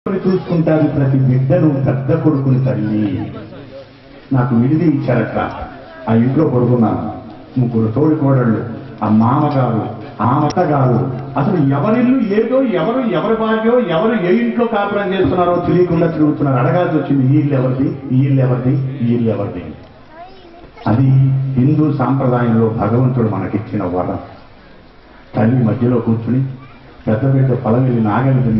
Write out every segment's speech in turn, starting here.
చూసుకుంటారు ప్రతి బిడ్డను పెద్ద కొడుకుని తల్లి నాకు విడిది ఇచ్చారట ఆ ఇంట్లో పడుకున్నాను ముగ్గురు తోడి కోడళ్ళు ఆ మామగారు ఆ అత్తగారు అసలు ఎవరిల్లు ఏదో ఎవరు ఎవరి భాగ్యో ఎవరు ఏ ఇంట్లో కాపురం చేస్తున్నారో తెలియకుండా తిరుగుతున్నారు అడగాల్సి వచ్చింది ఈ ఇల్లు ఎవరిది ఈ ఇల్లు ఎవరిది ఈ ఇల్లు ఎవరిది అది హిందూ సాంప్రదాయంలో భగవంతుడు మనకిచ్చిన వరం తల్లి మధ్యలో కూర్చుని పెద్ద బిడ్డ పొలవెళ్ళి నాగలి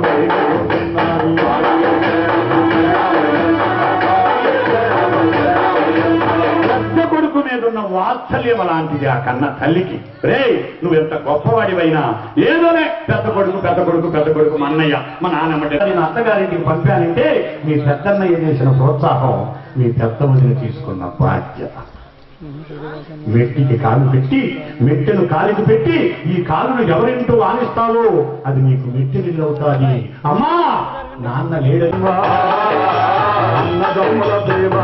పెద్ద కొడుకు మీద ఉన్న వాత్సల్యం అలాంటిది ఆ కన్న తల్లికి రే నువ్వు ఎంత గొప్పవాడివైనా ఏదోనే పెద్ద కొడుకు పెద్ద కొడుకు పెద్ద కొడుకు మా అన్నయ్య మా నాన్నమ్మ నేను అత్తగారింటికి పంపానంటే మీ పెద్దన్నయ్య చేసిన ప్రోత్సాహం మీ పెద్ద వదిన తీసుకున్న బాధ్యత మెట్టికి కాలు పెట్టి మెట్టెను కాలికి పెట్టి ఈ కాలును ఎవరింటూ ఆనిస్తావో అది నీకు మెట్టి అవుతాది అమ్మా నాన్న లేడనివా అన్నదమ్ముల ప్రేమ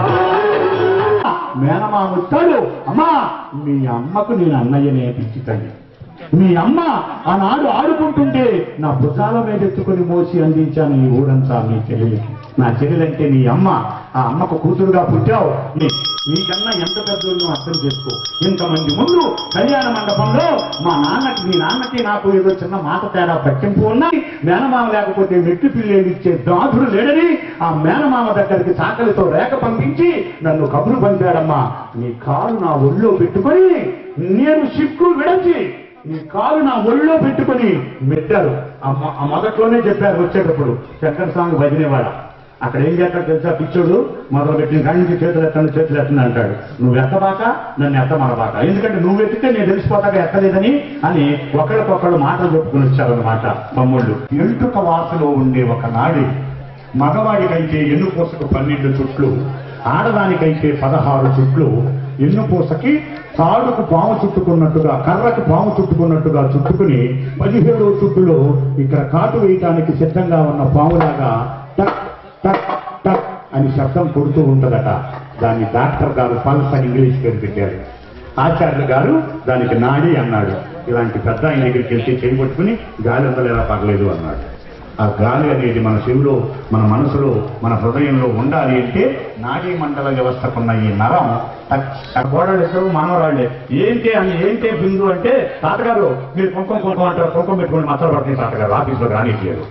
మేనమామ వచ్చాడు అమ్మా మీ అమ్మకు నేను అన్నయ్యనే పిచ్చితండి మీ అమ్మ ఆనాడు ఆడుకుంటుంటే నా భుజాల మీద ఎత్తుకొని మోసి అందించాను ఈ ఊరంతా మీ చెల్లెలికి నా చెల్లెలంటే నీ అమ్మ ఆ అమ్మకు కూతురుగా పుట్టావు నీ- నీకన్నా ఎంత పెద్దలు అర్థం చేసుకో ఇంతమంది ముందు కళ్యాణ మండపంలో మా నాన్నకి మీ నాన్నకి నాకు ఏదో చిన్న మాట తేడా పట్టింపు ఉన్నాయి మేనమామ లేకపోతే మెట్టు పిల్లేడు ఇచ్చే దాదుడు లేడని ఆ మేనమామ దగ్గరికి చాకలితో రేఖ పంపించి నన్ను కబురు పంపాడమ్మా నీ కాలు నా ఒళ్ళో పెట్టుకొని నేను సిక్కు విడచి నీ కాలు నా ఒళ్ళో పెట్టుకొని మెట్టారు ఆ మొ- ఆ మొదట్లోనే చెప్పారు వచ్చేటప్పుడు శంకర స్వామి భజనేవాడ అక్కడ ఏం చేస్తాడు తెలుసా పిచ్చోడు మొదలు పెట్టిన కాడి నుంచి చేతులు ఎత్తండి చేతులు ఎత్తండి అంటాడు నువ్వు ఎత్తబాక నన్ను ఎత్తమనబాక ఎందుకంటే నువ్వు ఎత్తితే నేను తెలిసిపోతాక ఎత్తలేదని అని ఒకళ్ళకొకళ్ళు మాటలు చెప్పుకుని వచ్చారన్నమాట తమ్ముళ్ళు ఎంటుక వాసలో ఉండే ఒక నాడి మగవాడికైతే ఎన్నుపూసకు పన్నెండు చుట్లు ఆడదానికైతే పదహారు చుట్లు ఎన్నుపూసకి తాడుకు పాము చుట్టుకున్నట్టుగా కర్రకు పాము చుట్టుకున్నట్టుగా చుట్టుకుని పదిహేడవ చుట్టులో ఇక్కడ కాటు వేయటానికి సిద్ధంగా ఉన్న పాములాగా టక్ టక్ టక్ అని శబ్దం కొడుతూ ఉంటదట దాన్ని డాక్టర్ గారు పల్స్ అని ఇంగ్లీష్ పేరు పెట్టారు ఆచార్యులు గారు దానికి నాడి అన్నాడు ఇలాంటి పెద్ద ఆయన దగ్గరికి వెళ్తే చేయబట్టుకుని గాలి అందలేలా పర్లేదు అన్నాడు ఆ గాలి అనేది మన చెవిలో మన మనసులో మన హృదయంలో ఉండాలి అంటే నాడీ మండల వ్యవస్థకున్న ఈ నరం గోడలు ఇద్దరు మనవరాళ్ళే ఏంటి అని ఏంటి బిందు అంటే తాతగారు మీరు కుంకుమ కుంకుమ అంటారు కుంకుమ పెట్టుకుని మచ్చలు పడుతుంది తాతగారు ఆఫీస్లో రానిట్లేదు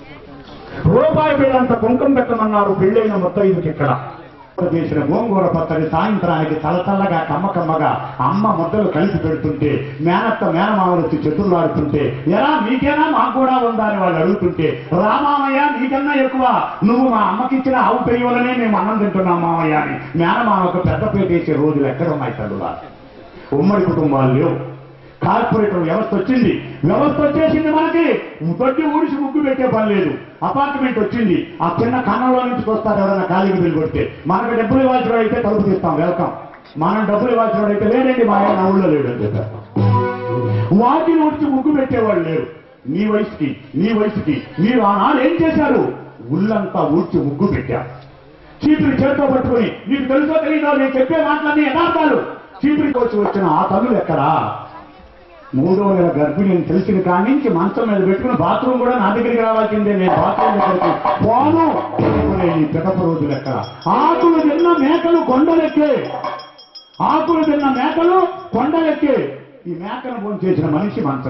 రూపాయి బిళ్ళంత కుంకుమ పెట్టమన్నారు పెళ్ళైన ముత్తైదుకి ఇక్కడ చేసిన గోంగూర పచ్చడి సాయంత్రానికి చల్లచల్లగా కమ్మకమ్మగా అమ్మ ముద్దలు కలిసి పెడుతుంటే మేనత్త మేనమామలు వచ్చి చెతుర్లాడుతుంటే ఎలా మీకేనా మాకు కూడా ఉందా అని వాళ్ళు అడుగుతుంటే రామామయ్య నీకన్నా ఎక్కువ నువ్వు మా అమ్మకిచ్చిన ఆవు పెయ్యి వల్లనే మేము అన్నం తింటున్నాం మామయ్య అని మేనమామకు పెద్ద పేటేసే రోజులు ఎక్కడున్నాయి తల్లులా ఉమ్మడి కుటుంబాలు లేవు కార్పొరేటర్ వ్యవస్థ వచ్చింది వ్యవస్థ వచ్చేసింది మనకి తొట్టి ఊడిసి ముగ్గు పెట్టే పని లేదు అపార్ట్మెంట్ వచ్చింది ఆ చిన్న కన్నంలో నుంచి వస్తారు ఎవరైనా ఖాళీకి బిల్లు కొడితే మనకు డబ్బులు ఇవ్వాల్సిన వాడు అయితే తలుపు తీస్తాం వెల్కమ్ మనం డబ్బులు ఇవ్వాల్సిన వాడు అయితే లేదండి మా ఆయన నా ఊళ్ళో లేడు అని చెప్పారు వాటిని ఊడ్చి ముగ్గు పెట్టేవాళ్ళు లేరు నీ వయసుకి నీ వయసుకి మీరు ఆనాడు ఏం చేశారు ఉళ్ళంతా ఊడ్చి ముగ్గు పెట్టారు చీపురి చేతితో పట్టుకొని నీకు తెలుసో తెలియదో నేను చెప్పే మాటలన్నీ యథార్థాలు చీపురి వచ్చి వచ్చిన ఆ తల్లులు ఎక్కడా మూడో నెల గర్భిణి అని తెలిసిన కాడి నుంచి మంచం మీద పెట్టుకుని బాత్రూమ్ కూడా నా దగ్గరికి రావాల్సిందే నేను బాత్రూమ్ దగ్గరికి పోను అనుకునే ఈ పికప రోజులు ఎక్కడ ఆకులు తిన్న మేకలు కొండలెక్కే ఆకులు తిన్న మేకలు కొండలెక్కే ఈ మేకను భోజనం చేసిన మనిషి మంచం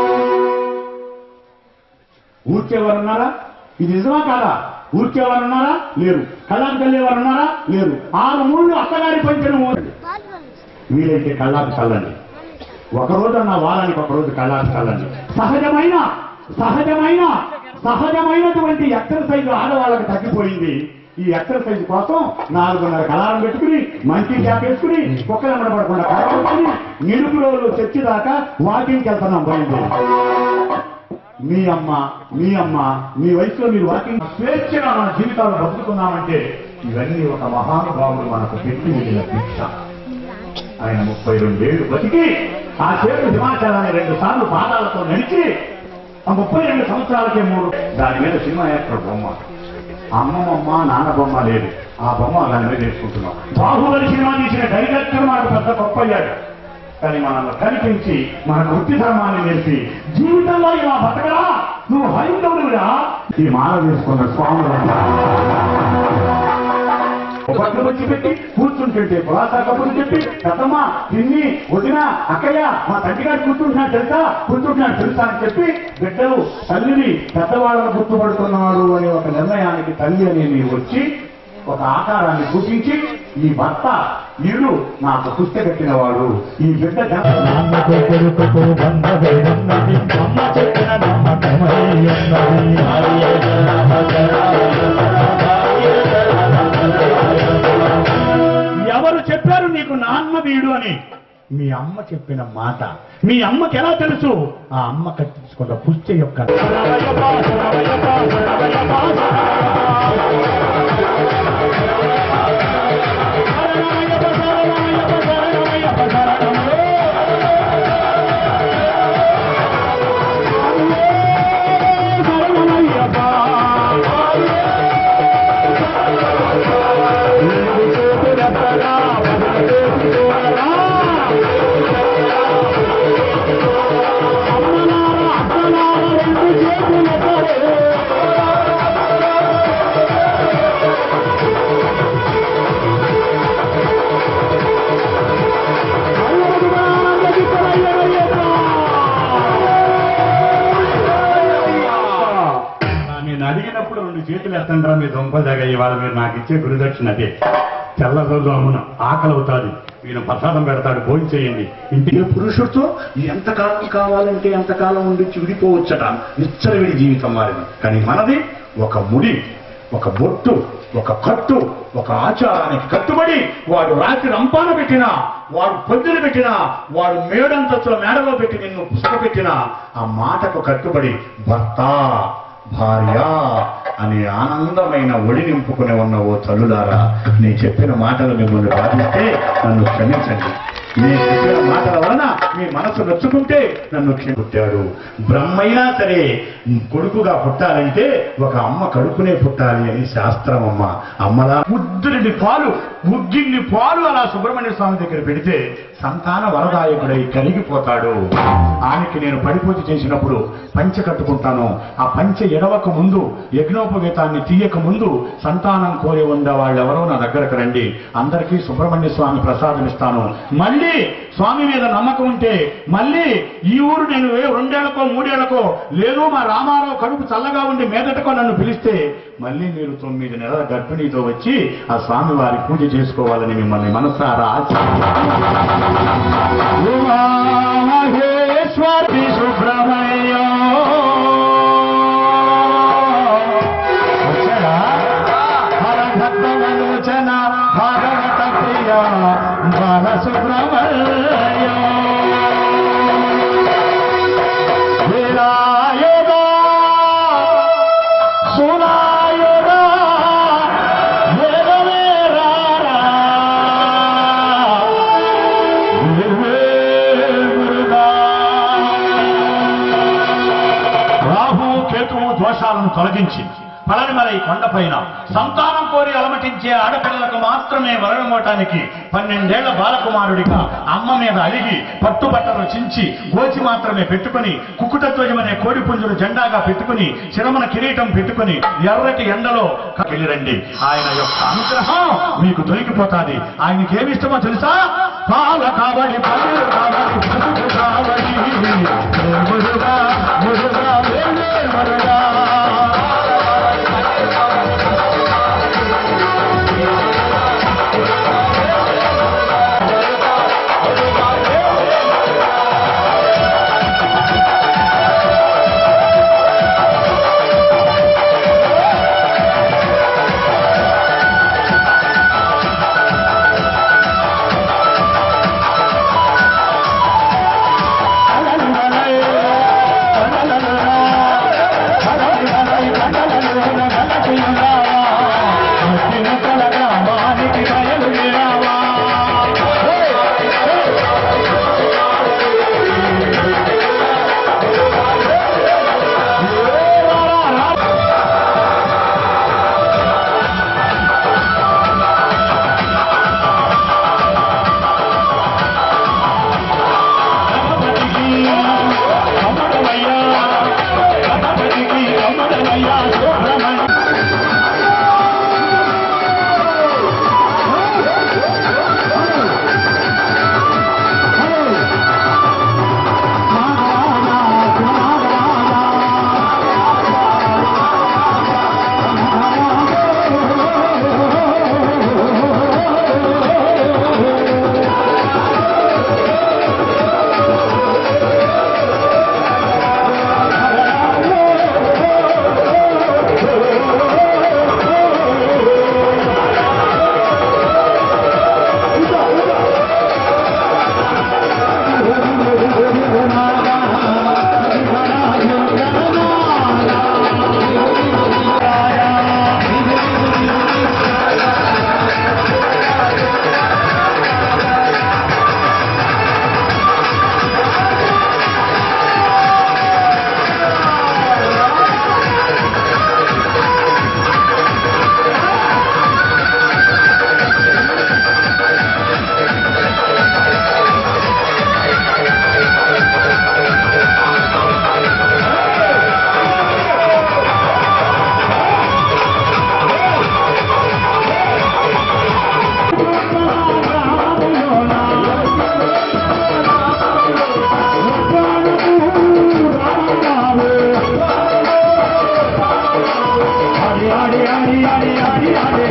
ఊడ్చేవారున్నారా ఇది నిజమా కాదా ఊడ్చేవారున్నారా లేరు కళ్ళాపు చల్లేవారున్నారా లేరు ఆరు మూడు అత్తగారి పంచిన ఊరండి వీలైతే కళ్ళాపు చల్లండి ఒక రోజు అన్న వారానికి ఒక రోజు కళ్ళాపు చల్లండి సహజమైన సహజమైన సహజమైనటువంటి ఎక్సర్సైజ్ ఆడవాళ్ళకి తగ్గిపోయింది ఈ ఎక్సర్సైజ్ కోసం నాలుగున్నర కలారం పెట్టుకుని మంచి క్యాప్ వేసుకుని కుక్కలు పడకుండా కలవచ్చుకుని నిలుపు రోజులు చర్చి దాకా వాకింగ్కి వెళ్తున్నాం పోయింది మీ అమ్మ మీ అమ్మ మీ వయసులో మీరు వాకింగ్ స్వేచ్ఛగా మన జీవితాలు బతుకుతున్నామంటే ఇవన్నీ ఒక మహానుభావుడు మనకు పెట్టి వెళ్ళిన భిక్ష ఆయన ముప్పై రెండేళ్లు బతికి ఆ చేతులు హిమాచలాన్ని రెండు సార్లు పాదాలతో నడిచి ఆ ముప్పై రెండు సంవత్సరాలకే మూడు దాని మీద సినిమా యాక్టర్ బొమ్మ అమ్మమ్మ నాన్న బొమ్మ లేదు ఆ బొమ్మ దాని మీద వేసుకుంటున్నాం బాహుబలి సినిమా తీసిన డైరెక్టర్ మనకు పెద్ద గొప్ప అయ్యాడు కానీ మనల్ని కనిపించి మనకు వృత్తి ధర్మాన్ని నేర్పి జీవితంలో ఇలా బతకరా నువ్వు హైందవుడురా ఈ మాల వేసుకున్న స్వాములు పట్లు వచ్చి పెట్టి కూర్చుంటుంటే పులాసా కబుర్లు చెప్పి పెద్దమ్మ పిన్ని వదిన అక్కయ్య మా తండ్రి గారు కూర్చుంటున్నాడు తెలుసా కూర్చుంటున్నాడు తెలుసా అని చెప్పి బిడ్డలు తల్లిని పెద్దవాళ్ళను గుర్తుపడుతున్నారు అనే ఒక నిర్ణయానికి తల్లి అనేది వచ్చి ఒక ఆకారాన్ని చూపించి ఈ భర్త వీడు నాకు పుస్తక కట్టినవాడు ఈ బిడ్డ జన- నాన్నకు కొడుకుకు బంధవేడున్నది అమ్మ చెప్పిన నమ్మకమై ఉన్నది ఎవరు చెప్పారు నీకు నాన్న వీడు అని మీ అమ్మ చెప్పిన మాట మీ అమ్మకి ఎలా తెలుసు ఆ అమ్మ కట్టించుకున్న పుష్టి యొక్క నేను అడిగినప్పుడు రెండు చేతులు ఎత్తండ్రా మీ దొంపదగా ఇవాళ మీరు నాకు ఇచ్చే గురుదక్షిణ అదే తెల్ల రోజు అమ్మున ఆకలి అవుతాది మీరు ప్రసాదం పెడతాడు భోజనం చేయండి ఇంటికి పురుషుడితో ఎంతకాలం కావాలంటే ఎంతకాలం ఉండి విడిపోవచ్చట నిచ్చరవిడి జీవితం వారిది కానీ మనది ఒక ముడి ఒక బొట్టు ఒక కట్టు ఒక ఆచారానికి కట్టుబడి వాడు రాత్రి రంపాన పెట్టినా వాడు పొద్దున పెట్టినా వాడు మేడంతస్తుల మేడలో పెట్టి నిన్ను పుస్తక పెట్టినా ఆ మాటకు కట్టుబడి భర్త భార్య అనే ఆనందమైన ఒడి నింపుకుని ఉన్న ఓ తల్లులారా నీ చెప్పిన మాటలు మిమ్మల్ని బాధిస్తే నన్ను క్షమించండి నీ చెప్పిన మాటల వలన మీ మనసు నొచ్చుకుంటే నన్ను పుట్టాడు బ్రహ్మైనా సరే కొడుకుగా పుట్టాలంటే ఒక అమ్మ కడుపునే పుట్టాలి అని శాస్త్రం అమ్మ అమ్మలా ముద్దురిని పాలు ముగ్గిన్ని పాలు అలా సుబ్రహ్మణ్య స్వామి దగ్గర పెడితే సంతాన వరదాయకుడై కరిగిపోతాడు ఆయనకి నేను పడిపూజ చేసినప్పుడు పంచె కట్టుకుంటాను ఆ పంచె ఎడవక ముందు యజ్ఞోపగీతాన్ని తీయక ముందు సంతానం కోరి ఉన్న వాళ్ళెవరో నా దగ్గరకు రండి అందరికీ సుబ్రహ్మణ్య స్వామి ప్రసాదం ఇస్తాను మళ్ళీ స్వామి మీద నమ్మకం ఉంటే మళ్ళీ ఈ ఊరు నేను ఏ రెండేళ్లకో మూడేళ్లకో లేదు మా రామారావు కడుపు చల్లగా ఉండి మీదటకో నన్ను పిలిస్తే మళ్ళీ మీరు తొమ్మిది నెలల గర్భిణీతో వచ్చి ఆ స్వామి వారి పూజ చేసుకోవాలని మిమ్మల్ని మనసారా మహేశ్వరి సుబ్రహ్మణ్య హరభక్తమలోచన భాగవత ప్రియ బాల సుబ్రహ్మణ్య వీరాయుధా సురాయుధా వేదవేరారా రాహు కేతువు దోషాలను తొలగించి పళనిమలై కొండపైన సంతానం కోరి అలమటించే ఆడపిల్లలకు మాత్రమే వరమోటానికి పన్నెండేళ్ల బాలకుమారుడిగా అమ్మ మీద అలిగి పట్టుబట్టలు చించి గోచి మాత్రమే పెట్టుకుని కుకుటధ్వజమనే కోడి పుంజులు జెండాగా పెట్టుకుని శిరమన కిరీటం పెట్టుకుని ఎర్రటి ఎండలో వెళ్ళిరండి ఆయన యొక్క అనుగ్రహం మీకు దొరికిపోతాది ఆయనకి ఏమి ఇష్టమో తెలుసా పాల కావడి పళ్ళు కావడి పువ్వు కావడి మురుగా మురుగా వేలే మరుగా అలలలై, అలలలలా, ఆడి ఆడి ఆడి ఆడి ఆడి ఆడి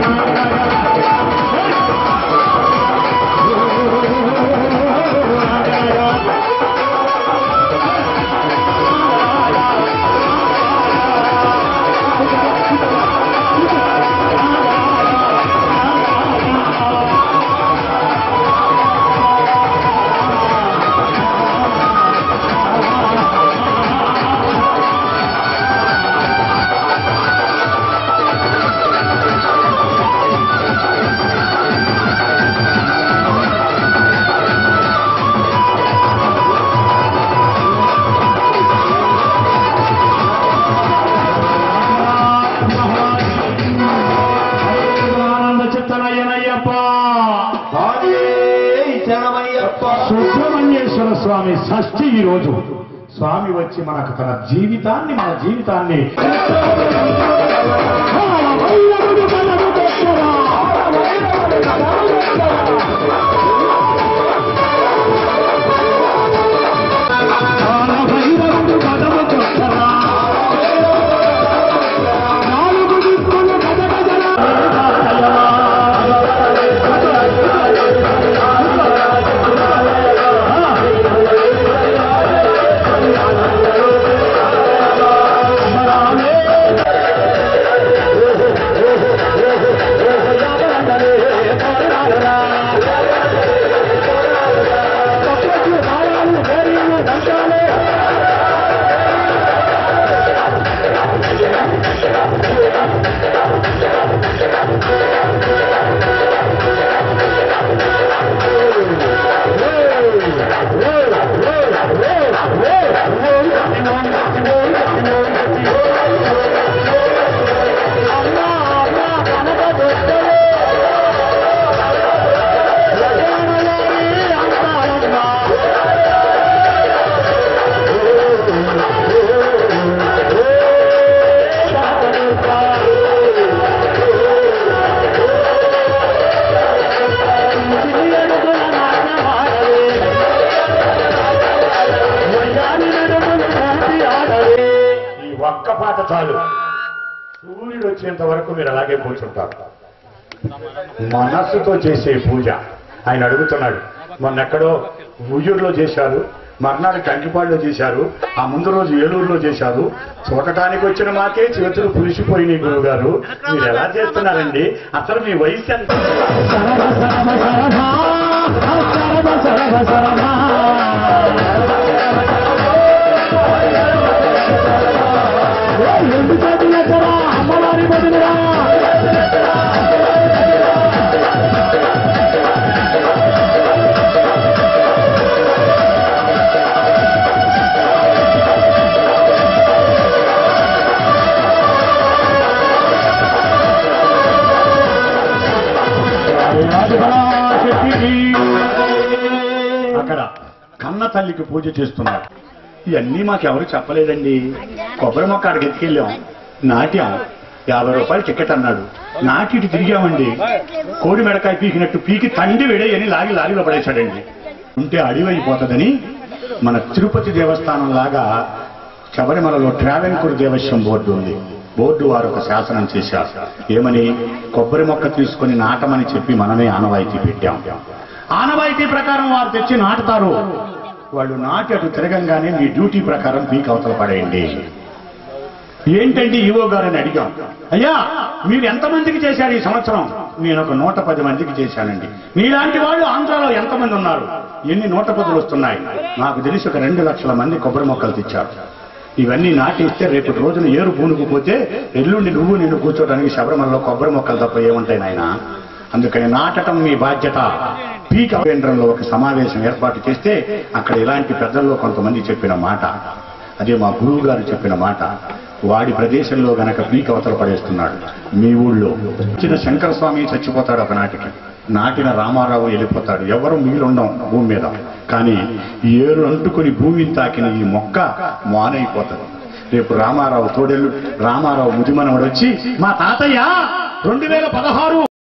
ఆనంద చిత్తనయ్యనయ్యప్ప సుబ్రహ్మణ్యేశ్వర స్వామి షష్ఠి ఈ రోజు స్వామి వచ్చి మనకు తన జీవితాన్ని మన జీవితాన్ని కాలభైరవుడు పదము చొక్కరా. నాలుగు దిక్కులు గజగజల ఈ ఒక్క పాట చాలు సూర్యుడు వచ్చేంత వరకు మీరు అలాగే కూర్చుంటారు మనస్సుతో చేసే పూజ ఆయన అడుగుతున్నాడు మొన్న ఎక్కడో ఉయ్యూరులో చేశారు మర్నాడు కంకిపాడులో చేశారు ఆ ముందు రోజు ఏలూరులో చేశారు చూడటానికి వచ్చిన మాకే చేతులు పులిసిపోయినాయి గురువు గారు మీరు ఎలా చేస్తున్నారండి అసలు మీ వయసు ఎంత అమ్మవారి బదులుగా అక్కడ కన్న తల్లికి పూజ చేస్తున్నారు ఇవన్నీ మాకెవరు చెప్పలేదండి కొబ్బరి మొక్క అక్కడికి ఎత్తుకెళ్ళాం నాట్యం యాభై రూపాయలు టికెట్ అన్నాడు నాటి ఇటు తిరిగామండి కోడి మెడకాయ పీకినట్టు పీకి తండి వేడేయని లాగి లాగిలో పడేశాడండి ఉంటే అడివైపోతుందని మన తిరుపతి దేవస్థానం లాగా శబరిమలలో ట్రావెన్కూర్ దేవస్వం బోర్డు ఉంది బోర్డు వారు ఒక శాసనం చేశారు ఏమని కొబ్బరి మొక్క తీసుకొని నాటమని చెప్పి మనమే ఆనవాయితీ పెట్టాం ఆనవాయితీ ప్రకారం వారు తెచ్చి నాటుతారు వాళ్ళు నాటి అటు తిరగంగానే మీ డ్యూటీ ప్రకారం పీక్ అవతల పడేయండి ఏంటంటే ఈవో గారిని అడిగాం అయ్యా మీరు ఎంతమందికి చేశారు ఈ సంవత్సరం నేను ఒక నూట పది మందికి చేశానండి మీలాంటి వాళ్ళు ఆంధ్రాలో ఎంతమంది ఉన్నారు ఎన్ని నూట పదులు వస్తున్నాయి నాకు తెలిసి ఒక రెండు లక్షల మంది కొబ్బరి మొక్కలు తెచ్చారు ఇవన్నీ నాటిస్తే రేపటి రోజున ఏరు పూనుకుపోతే ఎల్లుండి నువ్వు నిన్ను కూర్చోడానికి శబరిమలలో కొబ్బరి మొక్కలు తప్ప ఏముంటాయి నాయన అందుకని నాటటం మీ బాధ్యత పీక కేంద్రంలో ఒక సమావేశం ఏర్పాటు చేస్తే అక్కడ ఇలాంటి పెద్దల్లో కొంతమంది చెప్పిన మాట అదే మా గురువు గారు చెప్పిన మాట వాడి ప్రదేశంలో గనక పీక అవతల పడేస్తున్నాడు మీ ఊళ్ళో చిన్న శంకర స్వామి చచ్చిపోతాడు ఒక నాటికి నాటిన రామారావు వెళ్ళిపోతాడు ఎవరు మిగిలిండం భూమి మీద కానీ ఈ ఏరు అంటుకుని భూమిని తాకిన ఈ మొక్క మానైపోతుంది రేపు రామారావు తోడెళ్ళు రామారావు ముదిమనవడు వచ్చి మా తాతయ్య రెండు వేల పదహారు